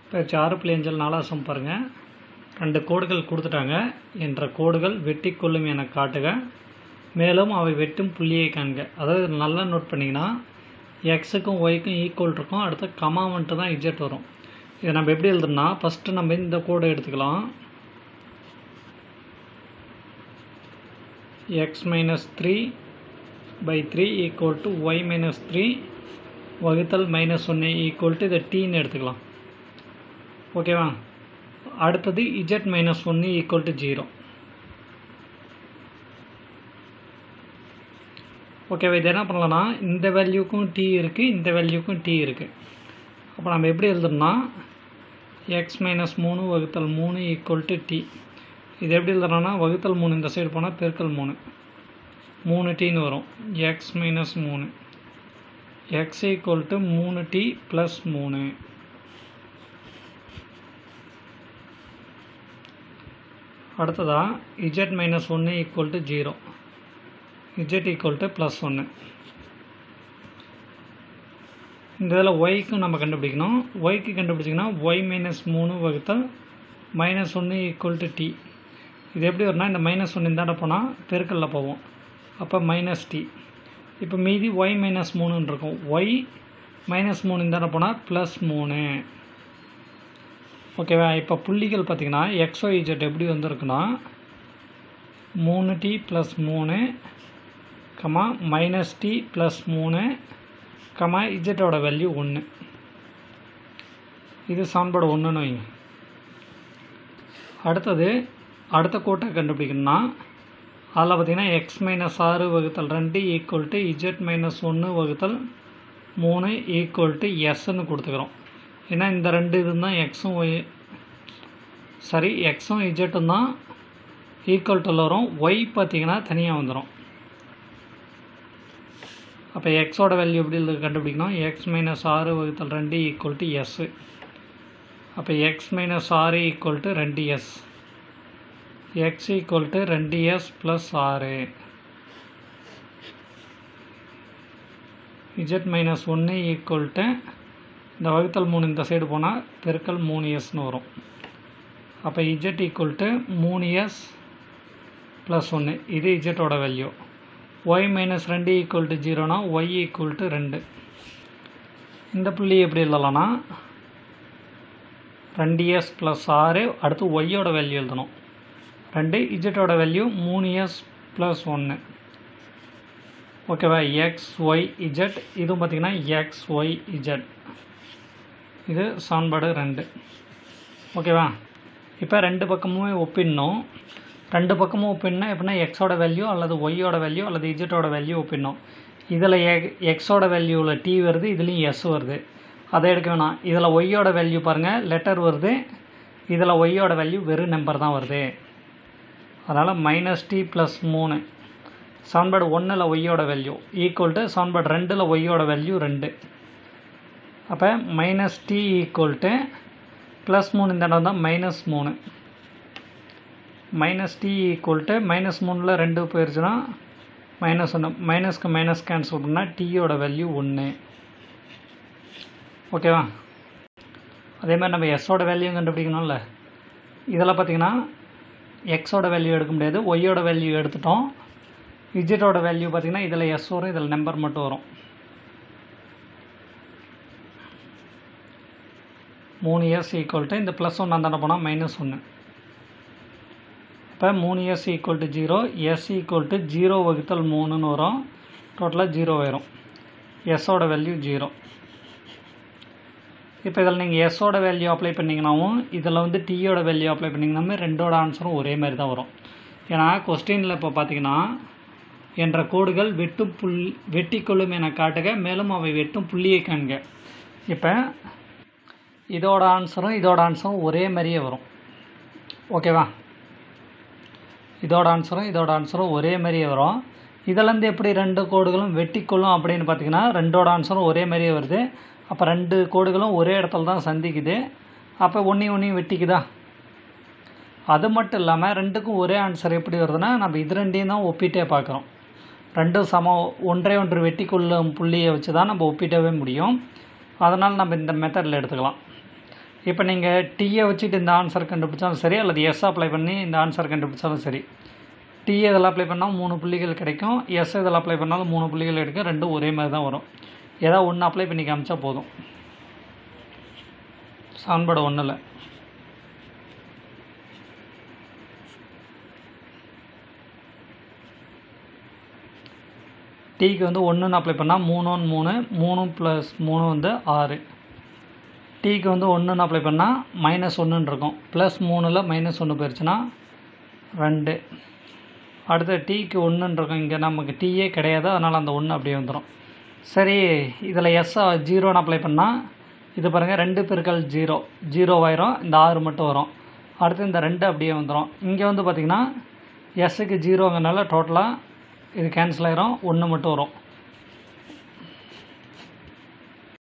இப்போ ஆறு புள்ளி அஞ்சல் நாலாவது சம் பாருங்கள் ரெண்டு கோடுகள் கொடுத்துட்டாங்க என்ற கோடுகள் வெட்டி கொள்ளும் என காட்டுக மேலும் அவை வெட்டும் புள்ளியை காண்க அதாவது நல்லா நோட் பண்ணிங்கன்னா எக்ஸுக்கும் ஒய்க்கும் ஈக்குவல் இருக்கும் அடுத்து கமா வந்துட்டு தான் இஜெட் வரும் இதை நம்ம எப்படி எழுதுனா ஃபஸ்ட்டு நம்ம இந்த கோடை எடுத்துக்கலாம் X minus three by three equal to Y minus three வகுத்தல் மைனஸ் ஒன்று ஈக்குவல் டு இதை டீன்னு எடுத்துக்கலாம் ஓகேவா அடுத்தது இஜெட் மைனஸ் ஒன்று ஈக்குவல் டு ஜீரோ ஓகேவா இது என்ன பண்ணலாம்னா இந்த வேல்யூக்கும் டி இருக்குது இந்த வேல்யூக்கும் டி இருக்குது அப்போ நம்ம எப்படி எழுதணும்னா எக்ஸ் மைனஸ் மூணு வகுத்தல் மூணு ஈக்குவல் டு டி இது எப்படி எழுதுறோம்னா வகுத்தல் மூணு இந்த சைடு போனால் பெருக்கல் மூணு மூணு டீன்னு வரும் எக்ஸ் மைனஸ் மூணு எக்ஸ் ஈக்குவல் டு மூணு டி ப்ளஸ் மூணு அடுத்ததாக இஜெட் மைனஸ் ஒன்று equal to zero Z equal to plus ஒன்று இந்த இதில் ஒய்க்கும் நம்ம கண்டுபிடிக்கணும் ஒய்க்கு கண்டுபிடிச்சிங்கன்னா ஒய் மைனஸ் மூணு வகுத்தல் மைனஸ் ஒன்று ஈக்குவல் டு டி இது எப்படி வரும்னா இந்த மைனஸ் ஒன்று இந்தாண்ட போனால் பெருக்கல்ல போவோம் அப்போ மைனஸ் டி இப்போ மீதி ஒய் மைனஸ் மூணுன்னு இருக்கும் ஒய் மைனஸ் மூணு இந்தாண்ட போனால் ப்ளஸ் மூணு ஓகேவா இப்போ புள்ளிகள் பார்த்திங்கன்னா எக்ஸ்ஒய் ஜெட் எப்படி வந்திருக்குன்னா மூணு டி ப்ளஸ் மூணு கமா மைனஸ் டி ப்ளஸ் மூணு கமா இஜெட்டோட வேல்யூ ஒன்று இது சமன்பாடு ஒன்றுன்னு வைங்க அடுத்தது அடுத்த கோட்டை கண்டுபிடிக்கணும்னா அதில் பார்த்திங்கன்னா எக்ஸ் மைனஸ் ஆறு வகுத்தல் ரெண்டு ஈக்குவல் டு இஜெட் மைனஸ் ஒன்று வகுத்தல் மூணு ஈக்குவல் டு எஸ்ன்னு கொடுத்துக்கிறோம் ஏன்னா இந்த ரெண்டு இது தான் எக்ஸும் ஒய் சரி எக்ஸும் இஜெட்டும் தான் ஈக்குவல் டு வரும் ஒய் பார்த்திங்கன்னா தனியாக வந்துடும் அப்போ எக்ஸோட வேல்யூ எப்படி இது கண்டுபிடிக்கணும் எக்ஸ் மைனஸ் ஆறு வகுத்தல் ரெண்டு ஈக்குவல் டு எஸ்ஸு அப்போ எக்ஸ் மைனஸ் ஆறு ஈக்குவல் டு ரெண்டு எஸ் எக்ஸ் ஈக்குவல் டு ரெண்டு எஸ் ப்ளஸ் ஆறு இஜெட் மைனஸ் ஒன்று ஈக்குவல் டு இந்த வகுத்தல் மூணு இந்த சைடு போனால் பெருக்கல் மூணு எஸ்னு வரும் அப்போ இஜெட் ஈக்குவல் டு மூணு எஸ் ப்ளஸ் ஒன்று இது இஜெட்டோட வேல்யூ ஒய் மைனஸ் ரெண்டு ஈக்குவல் டு ஜீரோனா ஒய் ஈக்குவல் டு ரெண்டு இந்த புள்ளி எப்படி எழுதலாம்னா ரெண்டு எஸ் ப்ளஸ் ஆறு அடுத்து ஒய்யோட வேல்யூ எழுதணும் ரெண்டு இஜெட்டோட வேல்யூ மூணு எஸ் ப்ளஸ் ஒன்று ஓகேவா எக்ஸ் ஒய் இஜெட் இதுவும் பார்த்திங்கன்னா எக்ஸ் ஒய் இஜெட் இது சமன்பாடு ரெண்டு ஓகேவா இப்போ ரெண்டு பக்கமுமே ஒப்பிடணும் ரெண்டு பக்கமும் ஒப்பிடணும் எப்படின்னா எக்ஸோட வேல்யூ அல்லது ஒய்யோட வேல்யூ அல்லது இஜெட்டோட வேல்யூ ஒப்பிடணும் இதில் எக் எக்ஸோட வேல்யூவில் டி வருது இதுலேயும் எஸ் வருது அதை எடுக்க வேணாம் இதில் ஒய்யோட வேல்யூ பாருங்கள் லெட்டர் வருது இதில் ஒய்யோட வேல்யூ வெறும் நம்பர் தான் வருது அதனால் மைனஸ் டி ப்ளஸ் மூணு சமன்பாடு ஒன்றில் ஒய்யோட வேல்யூ ஈக்குவல் டு சமன்பாடு ரெண்டில் ஒய்யோட வேல்யூ ரெண்டு அப்போ minus T equal to plus மூணு இந்த இடம் தான் மைனஸ் மூணு minus T equal to minus மூணில் ரெண்டு போயிடுச்சுன்னா மைனஸ் ஒன்று மைனஸ்க்கு மைனஸ் கேன்சல் பண்ணால் டீயோட வேல்யூ ஒன்று ஓகேவா அதே மாதிரி நம்ம எஸ்ஸோட வேல்யூ கண்டுபிடிக்கணும்ல இதில் பார்த்திங்கன்னா எக்ஸோட வேல்யூ எடுக்க முடியாது ஒய்யோட வேல்யூ எடுத்துட்டோம் இஜெட்டோட வேல்யூ பார்த்திங்கன்னா இதில் எஸ் வரும் இதில் நம்பர் மட்டும் வரும் மூணு இயர்ஸ் ஈக்குவல் டு இந்த ப்ளஸ் ஒன்று அந்தாண்ட போனால் மைனஸ் ஒன்று இப்போ மூணு இயர்ஸ் equal to zero S equal to zero வகுத்தல் மூணுன்னு வரும் டோட்டலாக ஜீரோ ஆயிரும் எஸ்ஸோட வேல்யூ ஜீரோ இப்போ இதில் நீங்கள் எஸ்ஸோட வேல்யூ அப்ளை பண்ணிங்கனாவும் இதில் வந்து டீயோட வேல்யூ அப்ளை பண்ணிங்கனாமே ரெண்டோட ஆன்சரும் ஒரே மாதிரி தான் வரும் ஏன்னா கொஸ்டினில் இப்போ பார்த்தீங்கன்னா என்ற கோடுகள் வெட்டும் புல் வெட்டி கொள்ளும் என காட்டுக மேலும் அவை வெட்டும் புள்ளியை காண்க இப்போ இதோட ஆன்சரும் இதோட ஆன்சரும் ஒரே மாதிரியே வரும் ஓகேவா இதோட ஆன்சரும் இதோட ஆன்சரும் ஒரே மாதிரியே வரும் இதிலேருந்து எப்படி ரெண்டு கோடுகளும் வெட்டிக்கொள்ளும் அப்படின்னு பார்த்தீங்கன்னா ரெண்டோட ஆன்சரும் ஒரே மாதிரியே வருது அப்போ ரெண்டு கோடுகளும் ஒரே இடத்துல தான் சந்திக்குது அப்போ ஒன்றையும் ஒன்றையும் வெட்டிக்குதா அது மட்டும் இல்லாமல் ரெண்டுக்கும் ஒரே ஆன்சர் எப்படி வருதுன்னா நம்ம இது ரெண்டையும் தான் ஒப்பிட்டே பார்க்குறோம் ரெண்டும் சமம் ஒன்றே ஒன்று வெட்டி கொள்ளும் புள்ளியை வச்சு தான் நம்ம ஒப்பிட்டவே முடியும் அதனால் நம்ம இந்த மெத்தடில் எடுத்துக்கலாம் இப்போ நீங்கள் டீயை வச்சுட்டு இந்த ஆன்சர் கண்டுபிடிச்சாலும் சரி அல்லது எஸ் அப்ளை பண்ணி இந்த ஆன்சர் கண்டுபிடிச்சாலும் சரி டி இதில் அப்ளை பண்ணால் மூணு புள்ளிகள் கிடைக்கும் எஸ் இதில் அப்ளை பண்ணாலும் மூணு புள்ளிகள் கிடைக்கும் ரெண்டும் ஒரே மாதிரி தான் வரும் ஏதாவது ஒன்று அப்ளை பண்ணி காமிச்சா போதும் சமன்பாடு ஒன்றில் டீக்கு வந்து ஒன்றுன்னு அப்ளை பண்ணால் மூணு ஒன்று மூணு மூணு ப்ளஸ் மூணு வந்து ஆறு டீக்கு வந்து ஒன்றுன்னு அப்ளை பண்ணால் மைனஸ் ஒன்றுன்னு இருக்கும் ப்ளஸ் மூணில் மைனஸ் ஒன்று போயிடுச்சுன்னா ரெண்டு அடுத்து டீக்கு ஒன்றுன்னு இருக்கும் இங்கே நமக்கு டீயே கிடையாது அதனால் அந்த ஒன்று அப்படியே வந்துடும் சரி இதில் எஸ் ஜீரோன்னு அப்ளை பண்ணால் இது பாருங்கள் ரெண்டு பெருக்கல் ஜீரோ ஜீரோவாயிரும் இந்த ஆறு மட்டும் வரும் அடுத்து இந்த ரெண்டு அப்படியே வந்துடும் இங்கே வந்து பார்த்திங்கன்னா எஸ்ஸுக்கு ஜீரோங்கனால டோட்டலாக இது கேன்சல் ஆயிரும் ஒன்று மட்டும் வரும்